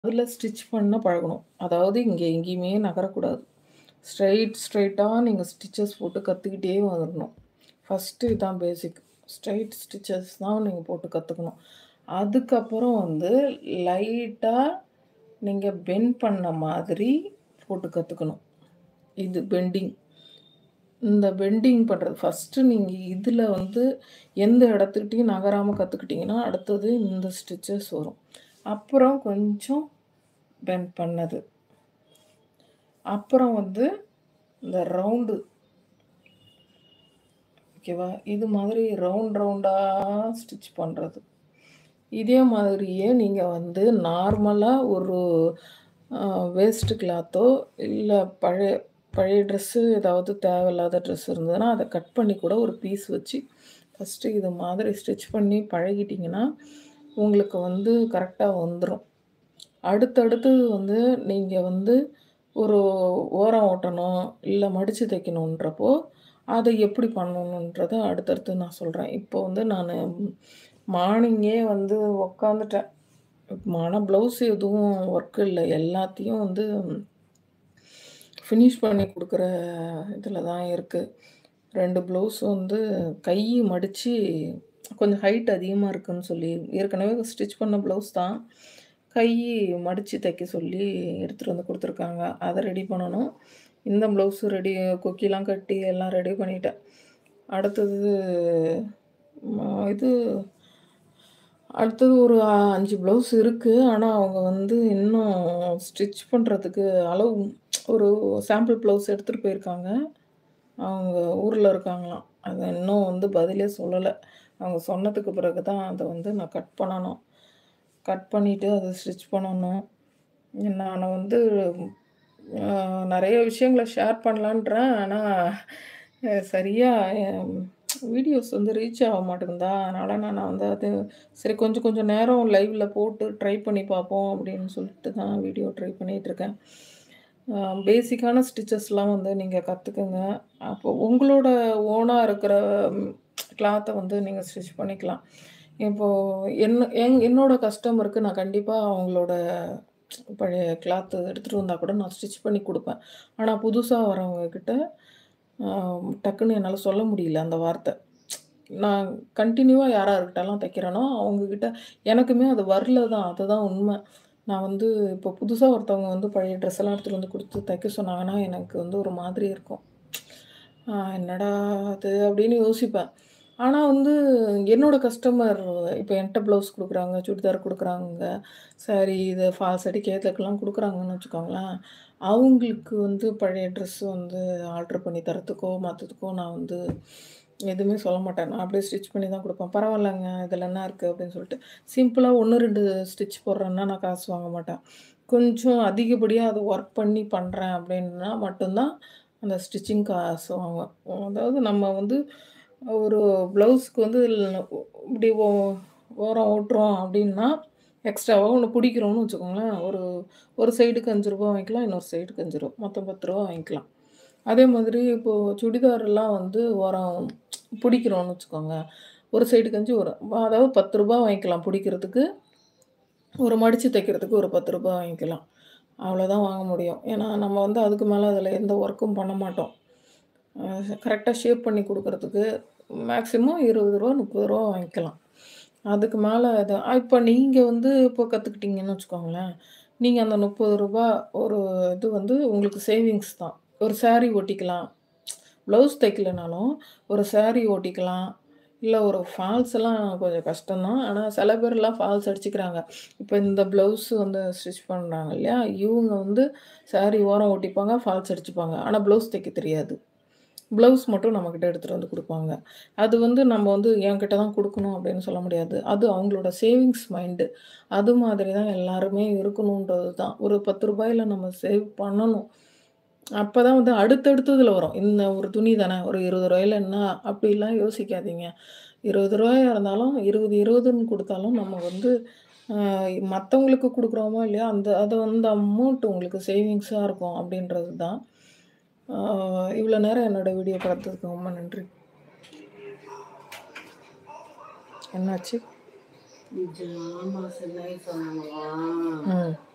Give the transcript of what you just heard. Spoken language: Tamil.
அதில ஸ்டிச் பண்ண பழகணும். அதாவது இங்க எங்கேயுமே நகரக்கூடாது. ஸ்ட்ரெய்ட் ஸ்ட்ரெய்ட்டா நீங்க ஸ்டிச்சஸ் போட்டு கத்துக்கிட்டே வரணும். ஃபர்ஸ்ட்டு இதான் பேசிக். ஸ்ட்ரெய்ட் ஸ்டிச்சஸ் தான் நீங்க போட்டு கத்துக்கணும். அதுக்கப்புறம் வந்து லைட்டா நீங்க பெண்ட் பண்ண மாதிரி போட்டு கத்துக்கணும். இது பெண்டிங். இந்த பெண்டிங் பண்றது ஃபர்ஸ்ட்டு நீங்க இதில வந்து எந்த இடத்துக்கிட்டயும் நகராம கத்துக்கிட்டீங்கன்னா, அடுத்தது இந்த ஸ்டிச்சஸ் வரும். அப்புறம் கொஞ்சம் பெண்ட் பண்ணது. அப்புறம் வந்து இந்த ரவுண்டு. ஓகேவா? இது மாதிரி ரவுண்ட் ரவுண்டா ஸ்டிச் பண்றது. இதே மாதிரியே நீங்க வந்து நார்மலா ஒரு அ வேஸ்ட் கிளாத்தோ, இல்ல பழைய பழைய ட்ரெஸ்ஸு ஏதாவது தேவையில்லாத ட்ரெஸ் இருந்ததுன்னா, அத கட் பண்ணி கூட ஒரு பீஸ் வச்சு ஃபர்ஸ்ட்டு இது மாதிரி ஸ்டிச் பண்ணி பழகிட்டீங்கன்னா, உங்களுக்கு வந்து கரெக்ட்டா வந்துரும். அடுத்தடுத்தது வந்து நீங்க வந்து ஒரு ஓரம் ஓட்டணும், இல்ல மடிச்சு தைக்கணுன்றப்போ, அத எப்படி பண்ணணுன்றத அடுத்தடுத்து நான் சொல்றேன். இப்போ வந்து நானு மார்னிங்கே வந்து உட்காந்துட்டேன். ஆனா ப்ளவுஸ் எதுவும் ஒர்க் இல்ல. எல்லாத்தையும் வந்து ஃபினிஷ் பண்ணி குடுக்குற இதில தான் இருக்கு. 2 ப்ளவுஸ் வந்து கை மடிச்சு கொஞ்சம் ஹைட் அதிகமா இருக்குன்னு சொல்லி ஏற்கனவே ஸ்டிச் பண்ண ப்ளவுஸ் தான். கை மடிச்சு தைக்க சொல்லி எடுத்துட்டு வந்து குடுத்துருக்காங்க. அத ரெடி பண்ணணும். இந்த ப்ளவுஸ் ரெடி கொக்கிலாம் கட்டி எல்லாம் ரெடி பண்ணிட்டேன். அடுத்தது ம இது அடுத்தது ஒரு 5 ப்ளவுஸ் இருக்கு. ஆனா அவங்க வந்து இன்னும் ஸ்டிச் பண்றதுக்கு அளவு ஒரு சாம்பிள் ப்ளவுஸ் எடுத்துட்டு போயிருக்காங்க. அவங்க ஊர்ல இருக்காங்களாம். அத இன்னும் வந்து பதிலே சொல்லல. அவங்க சொன்னதுக்கு பிறகு தான் அத வந்து நான் கட் பண்ணணும். கட் பண்ணிட்டு அத ஸ்டிச் பண்ணணும். நானு வந்து அ நெறைய விஷயங்கள ஷேர் பண்ணலான்றேன். ஆனா அ சரியா எ வீடியோஸ் வந்து ரீச் ஆக மாட்டேங்குதா, அதனால நான் வந்து அது சரி கொஞ்சம் கொஞ்சம் நேரம் லைவ்ல போட்டு ட்ரை பண்ணி பார்ப்போம் அப்படின்னு சொல்லிட்டு தான் வீடியோ ட்ரை பண்ணிட்டுருக்கேன். அ பேசிக்கான ஸ்டிச்சஸ்லாம் வந்து நீங்க கத்துக்கங்க. அப்போ உங்களோட ஓனா இருக்கிற கிளாத்த வந்து நீங்க ஸ்டிச் பண்ணிக்கலாம். இப்போ என்ன என் என்னோட கஸ்டமருக்கு நான் கண்டிப்பா அவங்களோட பழைய கிளாத் எடுத்துட்டு வந்தா கூட நான் ஸ்டிச் பண்ணி குடுப்பேன். ஆனா புதுசா வரவங்க கிட்ட அ டக்குன்னு என்னால சொல்ல முடியல அந்த வார்த்த. நான் கன்டினியூவா யார் யார்கிட்டலாம் தைக்கிறேனோ, அவங்க கிட்ட எனக்குமே அது வரல தான். அதுதான் உண்ம. நான் வந்து இப்போ புதுசா ஒருத்தவங்க வந்து பழைய ட்ரெஸ் எல்லாம் எடுத்துட்டு வந்து குடுத்து தைக்க சொன்னாங்கன்னா, எனக்கு வந்து ஒரு மாதிரி இருக்கும். அ என்னடா அது அப்படின்னு யோசிப்பேன். ஆனா வந்து என்னோட கஸ்டமர் இப்ப என்ட்ட ப்ளவுஸ் குடுக்குறாங்க, சுடிதார் குடுக்குறாங்க, சாரி இது ஃபால்ஸ் அடிக்க இதுக்கெல்லாம் குடுக்குறாங்கன்னு வச்சுக்கோங்களேன். அவங்களுக்கு வந்து பழைய ட்ரெஸ் வந்து ஆல்டர் பண்ணி தரதுக்கோ, மாத்துறதுக்கோ நான் வந்து எதுவுமே சொல்ல மாட்டேன். நான் அப்படியே ஸ்டிச் பண்ணி தான் குடுப்பேன். பரவாயில்லங்க இதில என்ன இருக்கு அப்படின்னு சொல்லிட்டு. சிம்பிளா 1, 2 ஸ்டிச் போடுறேன்னா நான் காசு வாங்க மாட்டேன். கொஞ்சம் அதிகப்படியா அத ஒர்க் பண்ணி பண்றேன் அப்படின்னா மட்டும் தான் அந்த ஸ்டிச்சிங் காசு வாங்குவேன். அதாவது நம்ம வந்து ஒரு ப்ளவுஸ்க்கு வந்து இப்படி ஓ ஓரம் ஓட்டுறோம் அப்படின்னா, எக்ஸ்ட்ராவா ஒண்ணு பிடிக்கிறோம்னு வச்சுக்கோங்களேன். ஒரு ஒரு சைடுக்கு ரூ. 5 வாங்கிக்கலாம். இன்னொரு சைடுக்கு ரூ. 5 மொத்தம் ரூ. 10 வாங்கிக்கலாம். அதே மாதிரி இப்போ சுடிதார்லாம் வந்து ஓரம் பிடிக்கிறோம்னு வச்சுக்கோங்க. ஒரு சைடுக்கு 5 ஒரு அதாவது ரூ. 10 வாங்கிக்கலாம் பிடிக்கிறதுக்கு. ஒரு மடிச்சு தைக்கிறதுக்கு ஒரு ரூ. 10 வாங்கிக்கலாம். அவ்வளோதான் வாங்க முடியும். ஏன்னா நம்ம வந்து அதுக்கு மேல அதில எந்த ஒர்க்கும் பண்ண மாட்டோம். அ கரெக்ட்டா ஷேப் பண்ணி குடுக்குறதுக்கு மேக்ஸிமம் ரூ. 20 ரூ. 30 வாங்கிக்கலாம். அதுக்கு மேல இது இப்ப நீங்க வந்து இப்போ கத்துக்கிட்டீங்கன்னு வச்சுக்கோங்களேன். நீங்க அந்த ரூ. 30 ஒரு இது வந்து உங்களுக்கு சேவிங்ஸ் தான். ஒரு சாரி ஓட்டிக்கலாம். ப்ளவுஸ் தைக்கலனாலும் ஒரு சாரி ஓட்டிக்கலாம். இல்ல ஒரு ஃபால்ஸ் எல்லாம் கொஞ்சம் கஷ்டம் தான். ஆனா சில பேர்லாம் ஃபால்ஸ் அடிச்சுக்கிறாங்க. இப்ப இந்த ப்ளவுஸ் வந்து ஸ்டிச் பண்றாங்க இல்லையா? இவங்க வந்து சாரி ஓரம் ஓட்டிப்பாங்க, ஃபால்ஸ் அடிச்சுப்பாங்க. ஆனா ப்ளவுஸ் தைக்க தெரியாது. ப்ளவுஸ் மட்டும் நம்மகிட்ட எடுத்துட்டு வந்து குடுப்பாங்க. அது வந்து நம்ம வந்து என்கிட்ட தான் குடுக்கணும் அப்படின்னு சொல்ல முடியாது. அது அவங்களோட சேவிங்ஸ் மைண்டு. அது மாதிரி தான் எல்லாருமே இருக்கணுன்றது தான். ஒரு ரூ. 10ல நம்ம சேவ் பண்ணணும். அப்பதான் வந்து அடுத்தடுத்ததுல வரும். இந்த ஒரு துணி தானே ஒரு ரூ. 20ல என்ன அப்படிலாம் யோசிக்காதீங்க. ரூ. 20 இருந்தாலும் 20, 20ன்னு குடுத்தாலும் நம்ம வந்து அ மத்தவங்களுக்கு குடுக்குறோமோ இல்லையோ, அந்த அது அந்த அமௌண்ட் உங்களுக்கு சேவிங்ஸா இருக்கும் அப்படின்றது தான். ஆ இவ்வளோ நேரம் என்னோட வீடியோ பார்த்ததுக்கு ரொம்ப நன்றி. என்னாச்சு? நிஜமா பாஸ் இல்லை சொன்னாங்களா? ம்.